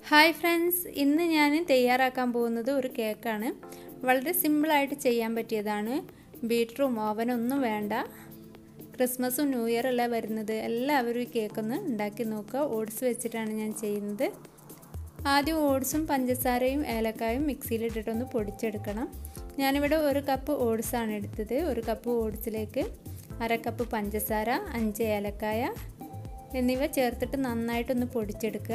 hi friends ഇന്ന് ഞാൻ തയ്യാറാക്കാൻ പോകുന്നത് ഒരു കേക്കാണ് വളരെ സിമ്പിളായിട്ട് ചെയ്യാൻ പറ്റിയതാണ് ബീറ്ററും ഓവനൊന്നും വേണ്ട ക്രിസ്മസും ന്യൂ ഇയർ അല്ല വരുന്നത് എല്ലാവരും ഈ കേക്കൊന്ന് ഉണ്ടാക്കി നോക്കുക ഓട്സ് വെച്ചിട്ടാണ് ഞാൻ ചെയ്യുന്നത് ആദ്യം ഓട്സും പഞ്ചസാരയും ഏലക്കായും മിക്സിയിലിട്ടിട്ടൊന്ന് പൊടിച്ചെടുക്കണം ഞാനിവിടെ ഒരു കപ്പ് ഓട്സാണ് എടുത്തത് ഒരു കപ്പ് ഓട്സിലേക്ക് അര കപ്പ് പഞ്ചസാര അഞ്ച് ഏലക്കായ എന്നിവ ചേർത്തിട്ട് നന്നായിട്ടൊന്ന് പൊടിച്ചെടുക്കുക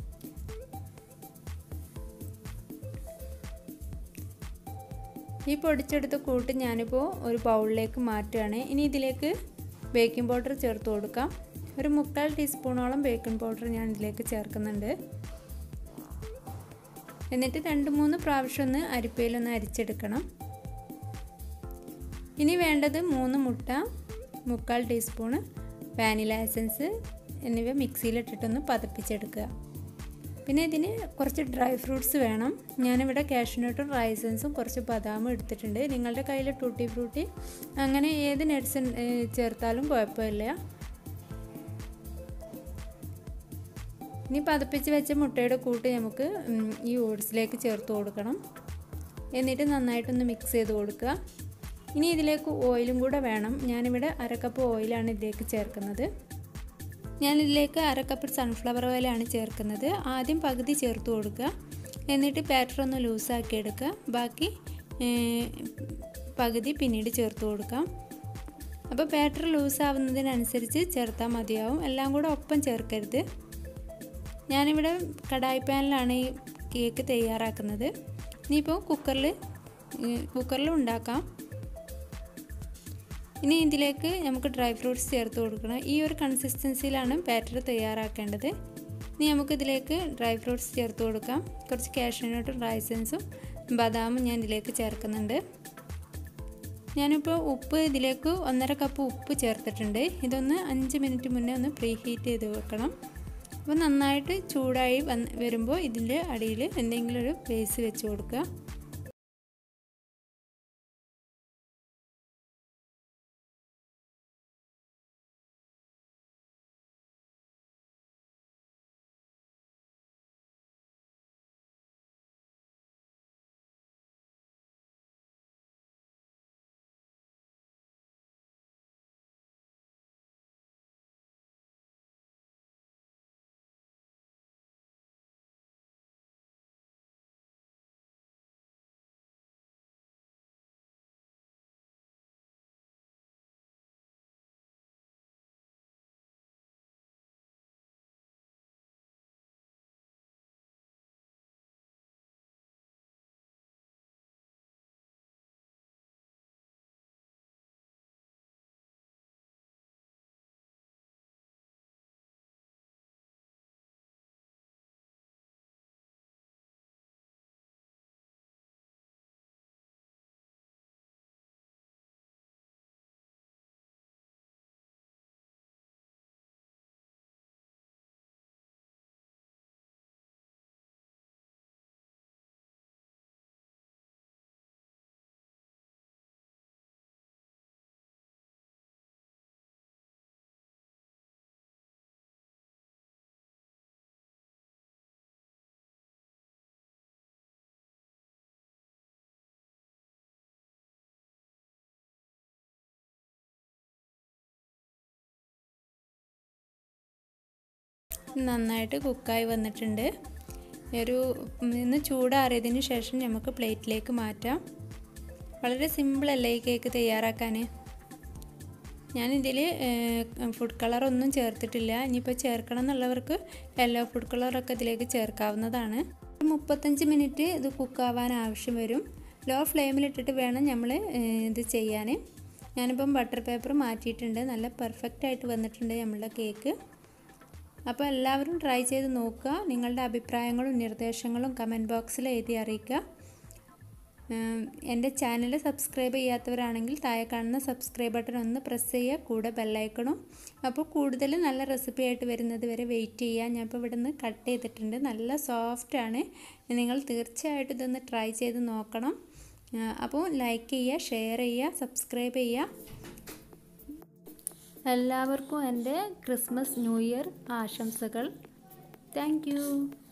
ഈ പൊടിച്ചെടുത്ത കൂട്ട് ഞാനിപ്പോൾ ഒരു ബൗളിലേക്ക് മാറ്റുകയാണ് ഇനി ഇതിലേക്ക് ബേക്കിംഗ് പൗഡർ ചേർത്ത് കൊടുക്കാം ഒരു മുക്കാൽ ടീസ്പൂണോളം ബേക്കിംഗ് പൗഡർ ഞാൻ ഇതിലേക്ക് ചേർക്കുന്നുണ്ട് എന്നിട്ട് രണ്ട് മൂന്ന് പ്രാവശ്യം ഒന്ന് അരിപ്പയിലൊന്ന് അരിച്ചെടുക്കണം ഇനി വേണ്ടത് മൂന്ന് മുട്ട മുക്കാൽ ടീസ്പൂണ് വാനില എസൻസ് എന്നിവ മിക്സിയിലിട്ടിട്ടൊന്ന് പതപ്പിച്ചെടുക്കുക പിന്നെ ഇതിന് കുറച്ച് ഡ്രൈ ഫ്രൂട്ട്സ് വേണം ഞാനിവിടെ കാഷ്നട്ടും റൈസൻസും കുറച്ച് ബദാമും എടുത്തിട്ടുണ്ട് നിങ്ങളുടെ കയ്യിൽ ടൂട്ടി ഫ്രൂട്ടി അങ്ങനെ ഏത് നട്ട്സ് ചേർത്താലും കുഴപ്പമില്ല ഇനി പതപ്പിച്ച് വെച്ച മുട്ടയുടെ കൂട്ട് നമുക്ക് ഈ ഓട്സിലേക്ക് ചേർത്ത് കൊടുക്കണം എന്നിട്ട് നന്നായിട്ടൊന്ന് മിക്സ് ചെയ്ത് കൊടുക്കുക ഇനി ഇതിലേക്ക് ഓയിലും കൂടെ വേണം ഞാനിവിടെ അരക്കപ്പ് ഓയിലാണ് ഇതിലേക്ക് ചേർക്കുന്നത് ഞാനിതിലേക്ക് അരക്കപ്പ് സൺഫ്ലവർ ഓയിലാണ് ചേർക്കുന്നത് ആദ്യം പകുതി ചേർത്ത് കൊടുക്കുക എന്നിട്ട് ബാറ്റർ ഒന്ന് ലൂസാക്കി എടുക്കുക ബാക്കി പകുതി പിന്നീട് ചേർത്ത് കൊടുക്കാം അപ്പോൾ ബാറ്റർ ലൂസാവുന്നതിനനുസരിച്ച് ചേർത്താൽ മതിയാവും എല്ലാം കൂടെ ഒപ്പം ചേർക്കരുത് ഞാനിവിടെ കടായി പാനിലാണ് ഈ കേക്ക് തയ്യാറാക്കുന്നത് ഇനിയിപ്പോൾ കുക്കറിൽ കുക്കറിൽ ഉണ്ടാക്കാം ഇനി ഇതിലേക്ക് നമുക്ക് ഡ്രൈ ഫ്രൂട്ട്സ് ചേർത്ത് കൊടുക്കണം ഈ ഒരു കൺസിസ്റ്റൻസിയിലാണ് ബാറ്റർ തയ്യാറാക്കേണ്ടത് ഇനി നമുക്ക് ഇതിലേക്ക് ഡ്രൈ ഫ്രൂട്ട്സ് ചേർത്ത് കൊടുക്കാം കുറച്ച് കാഷ്യൂനട്ടും റൈസൻസും ബദാമും ഞാൻ ഇതിലേക്ക് ചേർക്കുന്നുണ്ട് ഞാനിപ്പോൾ ഉപ്പ് ഇതിലേക്ക് ഒന്നര കപ്പ് ഉപ്പ് ചേർത്തിട്ടുണ്ട് ഇതൊന്ന് അഞ്ച് മിനിറ്റ് മുന്നേ ഒന്ന് പ്രീ ഹീറ്റ് ചെയ്ത് വെക്കണം അപ്പോൾ നന്നായിട്ട് ചൂടായി വന്ന് വരുമ്പോൾ ഇതിൻ്റെ അടിയിൽ എന്തെങ്കിലും ഒരു ബേസ് വെച്ച് കൊടുക്കുക നന്നായിട്ട് കുക്കായി വന്നിട്ടുണ്ട് ഒരു ഇന്ന് ചൂടാറിയതിന് ശേഷം നമുക്ക് പ്ലേറ്റിലേക്ക് മാറ്റാം വളരെ സിമ്പിളല്ലേ ഈ കേക്ക് തയ്യാറാക്കാൻ ഞാനിതിൽ ഫുഡ് കളറൊന്നും ചേർത്തിട്ടില്ല ഇനിയിപ്പോൾ ചേർക്കണം എന്നുള്ളവർക്ക് യെല്ലോ ഫുഡ് കളറൊക്കെ ഇതിലേക്ക് ചേർക്കാവുന്നതാണ് മുപ്പത്തഞ്ച് മിനിറ്റ് ഇത് കുക്കാവാൻ ആവശ്യം വരും ലോ ഫ്ലെയിമിലിട്ടിട്ട് വേണം നമ്മൾ ഇത് ചെയ്യാൻ ഞാനിപ്പം ബട്ടർ പേപ്പർ മാറ്റിയിട്ടുണ്ട് നല്ല പെർഫെക്റ്റ് ആയിട്ട് വന്നിട്ടുണ്ട് നമ്മളുടെ കേക്ക് അപ്പോൾ എല്ലാവരും ട്രൈ ചെയ്ത് നോക്കുക നിങ്ങളുടെ അഭിപ്രായങ്ങളും നിർദ്ദേശങ്ങളും കമൻറ്റ് ബോക്സിൽ എഴുതി അറിയിക്കുക എൻ്റെ ചാനൽ സബ്സ്ക്രൈബ് ചെയ്യാത്തവരാണെങ്കിൽ താഴെ കാണുന്ന സബ്സ്ക്രൈബ് ബട്ടൺ ഒന്ന് പ്രസ് ചെയ്യുക കൂടെ ബെല്ലൈക്കണും അപ്പോൾ കൂടുതൽ നല്ല റെസിപ്പി ആയിട്ട് വരുന്നത് വരെ വെയിറ്റ് ചെയ്യുക ഞാൻ ഇപ്പോൾ ഇവിടെ നിന്ന് കട്ട് ചെയ്തിട്ടുണ്ട് നല്ല സോഫ്റ്റാണ് നിങ്ങൾ തീർച്ചയായിട്ടും ഇതൊന്ന് ട്രൈ ചെയ്ത് നോക്കണം അപ്പോൾ ലൈക്ക് ചെയ്യുക ഷെയർ ചെയ്യുക സബ്സ്ക്രൈബ് ചെയ്യുക എല്ലാവർക്കും എൻ്റെ ക്രിസ്മസ് ന്യൂ ഇയർ ആശംസകൾ താങ്ക്